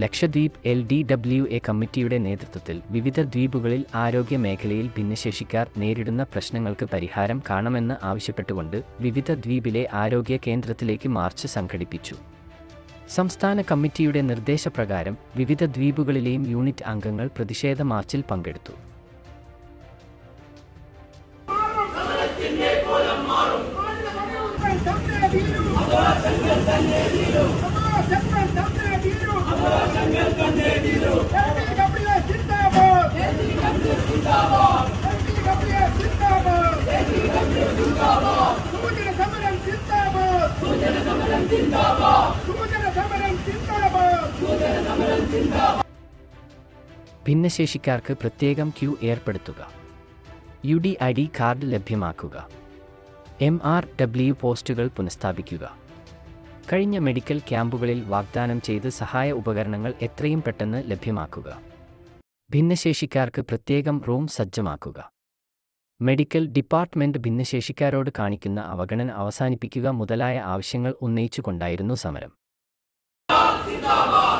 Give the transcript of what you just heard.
Lakshadweep L D W A കമ്മിറ്റിയുടെ നേതൃത്വത്തിൽ വിവിധ ദ്വീപുകളിൽ ആരോഗ്യ മേഖലയിൽ ഭിന്നശേഷിക്കാർ നേരിടുന്ന പ്രശ്നങ്ങൾക്ക് പരിഹാരം കാണണമെന്ന് ആവശ്യപ്പെട്ടുകൊണ്ട് വിവിധ ദ്വീപിലെ ആരോഗ്യ കേന്ദ്രത്തിലേക്ക് മാർച്ച് സംഘടിപ്പിച്ചു സംസ്ഥാന കമ്മിറ്റിയുടെ നിർദ്ദേശപ്രകാരം വിവിധ ദ്വീപുകളിലെയും യൂണിറ്റ് അംഗങ്ങൾ പ്രതിഷേധ മാർച്ചിൽ പങ്കെടുത്തു ഭിന്നശേഷിക്കാർക്ക് പ്രത്യേകം ക്യൂ ഏർപ്പെടുത്തുക U D I D card ലഭ്യമാക്കുക എം ആർ ഡബ്ല്യു പോസ്റ്റുകൾ പുനഃസ്ഥാപിക്കുക കഴിഞ്ഞ മെഡിക്കൽ ക്യാമ്പുകളിൽ വാഗ്ദാനം ചെയ്ത് സഹായ ഉപകരണങ്ങൾ എത്രയും പെട്ടെന്ന് ലഭ്യമാക്കുക ഭിന്നശേഷിക്കാർക്ക് പ്രത്യേകം റൂം സജ്ജമാക്കുക മെഡിക്കൽ ഡിപ്പാർട്ട്മെന്റ് ഭിന്നശേഷിക്കാരോട് കാണിക്കുന്ന അവഗണന അവസാനിപ്പിക്കുക മുതലായ ആവശ്യങ്ങൾ ഉന്നയിച്ചുകൊണ്ടായിരുന്നു സമരം